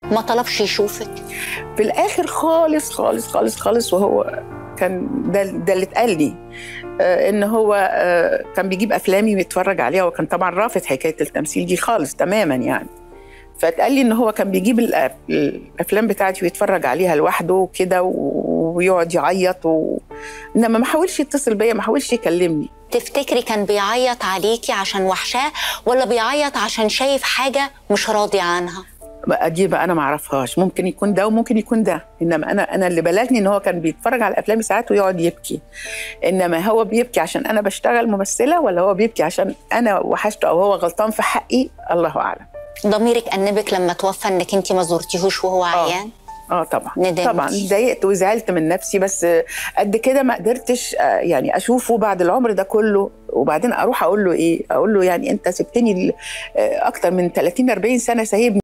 ما طلبش يشوفك في الاخر خالص خالص خالص خالص وهو كان ده ده اللي اتقال لي آه، ان هو آه، كان بيجيب افلامي ويتفرج عليها وكان طبعا رافض حكايه التمثيل دي خالص تماما يعني فاتقال لي ان هو كان بيجيب الأف- الافلام بتاعتي ويتفرج عليها لوحده كده ويقعد يعيط و... انما ما حاولش يتصل بيا ما حاولش يكلمني تفتكري كان بيعيط عليكي عشان وحشاه ولا بيعيط عشان شايف حاجة مش راضي عنها بقى دي بقى انا ما اعرفهاش ممكن يكون ده وممكن يكون ده انما انا انا اللي بلغني ان هو كان بيتفرج على افلامي ساعات ويقعد يبكي انما هو بيبكي عشان انا بشتغل ممثله ولا هو بيبكي عشان انا وحشته او هو غلطان في حقي الله اعلم ضميرك أنبك لما توفى إنك أنت ما زرتيهوش وهو عيان اه طبعا ندمتي. طبعا اتضايقت وزعلت من نفسي بس قد كده ما قدرتش آه، يعني اشوفه بعد العمر ده كله وبعدين اروح اقول له ايه اقول له يعني انت سبتني ل- آه، اكتر من 30 40 سنه سايبني